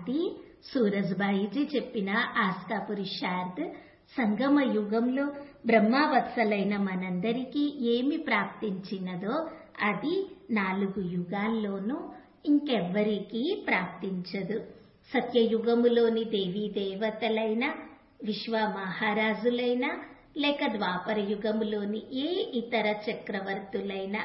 శాంతి సూరజ్బాయిజీ చెప్పిన ఆస్కా పురుషార్థ్ సంగమ యుగంలో బ్రహ్మావత్సలైన మనందరికీ ఏమి ప్రాప్తించినదో అది నాలుగు యుగాల్లోనూ ఇంకెవ్వరికీ ప్రాప్తించదు సత్యయుగములోని దేవీ దేవతలైన విశ్వ మహారాజులైన లేక ద్వాపర యుగములోని ఏ ఇతర చక్రవర్తులైన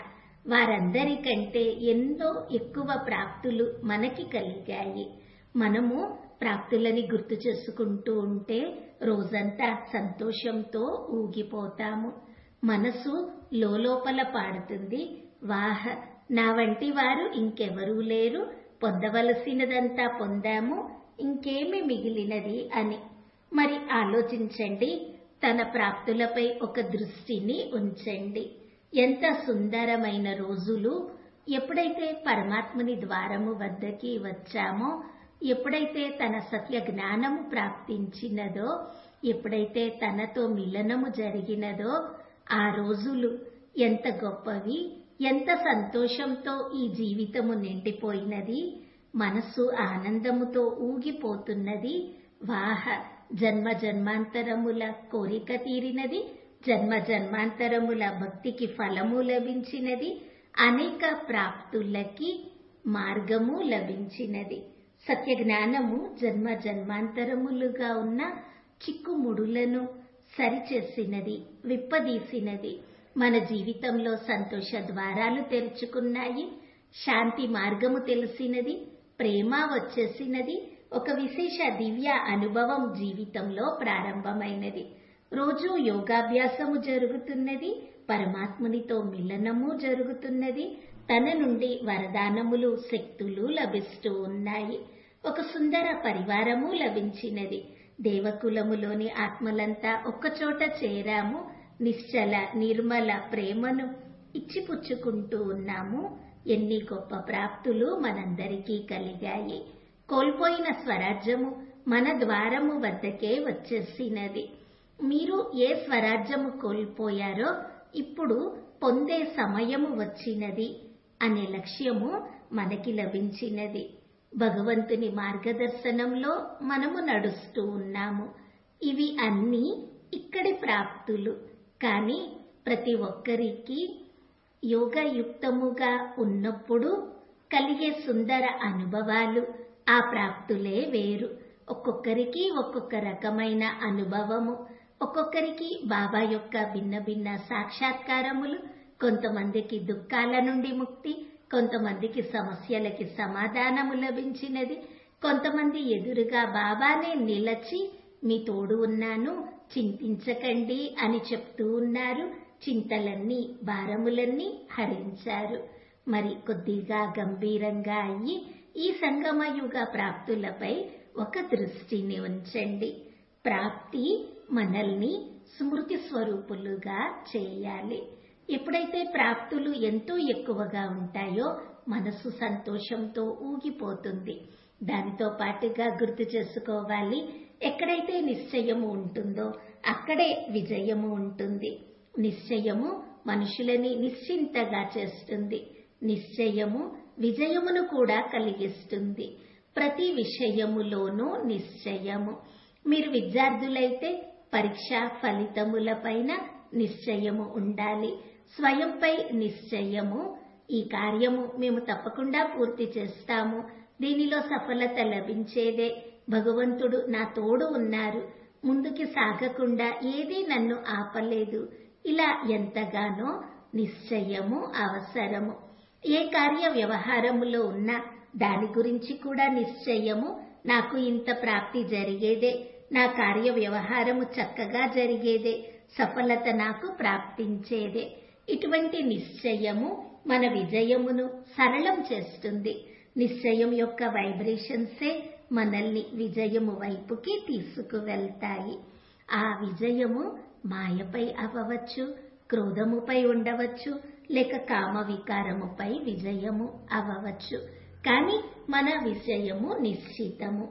వారందరికంటే ఎన్నో ఎక్కువ ప్రాప్తులు మనకి కలిగాయి మనము ప్రాప్తులని గుర్తు చేసుకుంటూ ఉంటే రోజంతా సంతోషంతో ఊగిపోతాము మనసు లోపల పాడుతుంది వాహ నా వంటి వారు ఇంకెవరూ లేరు పొందవలసినదంతా పొందాము ఇంకేమి మిగిలినది అని మరి ఆలోచించండి తన ప్రాప్తులపై ఒక దృష్టిని ఉంచండి ఎంత సుందరమైన రోజులు ఎప్పుడైతే పరమాత్ముని ద్వారము వద్దకి వచ్చామో ఎప్పుడైతే తన సత్య జ్ఞానము ప్రాప్తించినదో ఎప్పుడైతే తనతో మిలనము జరిగినదో ఆ రోజులు ఎంత గొప్పవి ఎంత సంతోషంతో ఈ జీవితము నిండిపోయినది మనస్సు ఆనందముతో ఊగిపోతున్నది వాహ జన్మ జన్మాంతరముల కోరిక తీరినది జన్మ జన్మాంతరముల భక్తికి ఫలము లభించినది అనేక ప్రాప్తులకి మార్గము లభించినది సత్య జ్ఞానము జన్మ జన్మాంతరములుగా ఉన్న చిక్కుముడులను సరిచేసినది విప్పదీసినది మన జీవితంలో సంతోష ద్వారాలు తెరుచుకున్నాయి శాంతి మార్గము తెలిసినది ప్రేమ వచ్చేసినది ఒక విశేష దివ్య అనుభవం జీవితంలో ప్రారంభమైనది రోజు యోగాభ్యాసము జరుగుతున్నది పరమాత్మునితో మిలనము జరుగుతున్నది తన నుండి వరదానములు శక్తులు లభిస్తూ ఉన్నాయి ఒక సుందర పరివారము లభించినది దేవకులములోని ఆత్మలంతా ఒక్కచోట చేరాము నిశ్చల నిర్మల ప్రేమను ఇచ్చిపుచ్చుకుంటూ ఉన్నాము ఎన్ని గొప్ప ప్రాప్తులు మనందరికీ కలిగాయి కోల్పోయిన స్వరాజ్యము మన ద్వారము వద్దకే వచ్చేసినది మీరు ఏ స్వరాజ్యము కోల్పోయారో ఇప్పుడు పొందే సమయము వచ్చినది అనే లక్ష్యము మనకి లభించినది భగవంతుని మార్గదర్శనంలో మనము నడుస్తూ ఉన్నాము ఇవి అన్నీ ఇక్కడి ప్రాప్తులు కానీ ప్రతి ఒక్కరికి యోగయుక్తముగా ఉన్నప్పుడు కలిగే సుందర అనుభవాలు ఆ ప్రాప్తులే వేరు ఒక్కొక్కరికి ఒక్కొక్క రకమైన అనుభవము ఒక్కొక్కరికి బాబా యొక్క భిన్న భిన్న సాక్షాత్కారములు కొంతమందికి దుఃఖాల నుండి ముక్తి కొంతమందికి సమస్యలకి సమాధానము లభించినది కొంతమంది ఎదురుగా బాబానే నిలచి మీ తోడు ఉన్నాను చింతించకండి అని చెప్తూ ఉన్నారు చింతలన్నీ భారములన్నీ హరించారు మరి కొద్దిగా గంభీరంగా అయ్యి ఈ సంగమయుగ ప్రాప్తులపై ఒక దృష్టిని ఉంచండి ప్రాప్తి మనల్ని స్మృతి స్వరూపులుగా చేయాలి ఎప్పుడైతే ప్రాప్తులు ఎంతో ఎక్కువగా ఉంటాయో మనసు సంతోషంతో ఊగిపోతుంది దానితో పాటుగా గుర్తు చేసుకోవాలి ఎక్కడైతే నిశ్చయము ఉంటుందో అక్కడే విజయము ఉంటుంది నిశ్చయము మనుషులని నిశ్చింతగా చేస్తుంది నిశ్చయము విజయమును కూడా కలిగిస్తుంది ప్రతి విషయములోనూ నిశ్చయము మీరు విద్యార్థులైతే పరీక్ష ఫలితములపైన నిశ్చయము ఉండాలి స్వయంపై నిశ్చయము ఈ కార్యము మేము తప్పకుండా పూర్తి చేస్తాము దీనిలో సఫలత లభించేదే భగవంతుడు నా తోడు ఉన్నారు ముందుకి సాగకుండా ఏదీ నన్ను ఆపలేదు ఇలా ఎంతగానో నిశ్చయము అవసరము ఏ కార్య వ్యవహారములో ఉన్నా దాని గురించి కూడా నిశ్చయము నాకు ఇంత ప్రాప్తి జరిగేదే నా కార్య వ్యవహారము చక్కగా జరిగేదే సఫలత నాకు ప్రాప్తించేదే ఇటువంటి నిశ్చయము మన విజయమును సరళం చేస్తుంది నిశ్చయం యొక్క వైబ్రేషన్సే మనల్ని విజయము వైపుకి తీసుకువెళ్తాయి ఆ విజయము మాయపై అవ్వవచ్చు క్రోధముపై ఉండవచ్చు లేక కామ వికారముపై విజయము అవ్వవచ్చు కానీ మన విజయము నిశ్చితము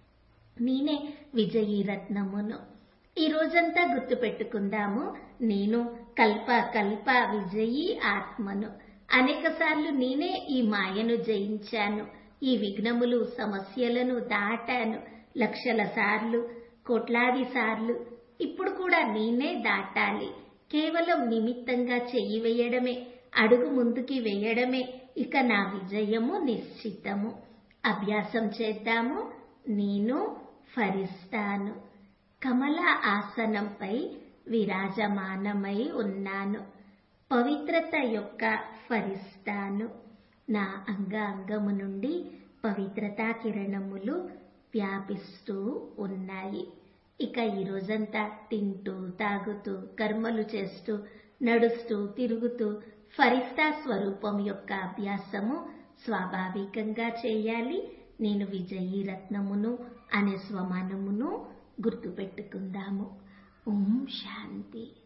నేనే విజయీ రత్నమును ఈ రోజంతా గుర్తుపెట్టుకుందాము నేను కల్ప కల్ప విజయీ ఆత్మను అనేక సార్లు నేనే ఈ మాయను జయించాను ఈ విఘ్నములు సమస్యలను దాటాను లక్షల సార్లు కోట్లాది సార్లు ఇప్పుడు కూడా నేనే దాటాలి కేవలం నిమిత్తంగా చెయ్యి వేయడమే అడుగు ముందుకి వేయడమే ఇక నా విజయము నిశ్చితము అభ్యాసం చేద్దాము నేను ఫరిస్తాను కమల ఆసనంపై విరాజమానమై ఉన్నాను పవిత్రత యొక్క ఫరిస్తాను నా అంగ అంగము నుండి పవిత్రతా కిరణములు వ్యాపిస్తూ ఉన్నాయి ఇక ఈ రోజంతా తింటూ తాగుతూ కర్మలు చేస్తూ నడుస్తూ తిరుగుతూ ఫరిస్తా స్వరూపం యొక్క అభ్యాసము స్వాభావికంగా చేయాలి నేను విజయీ రత్నమును అనే స్వమానమును గుర్తుపెట్టుకుందాము ఓం శాంతి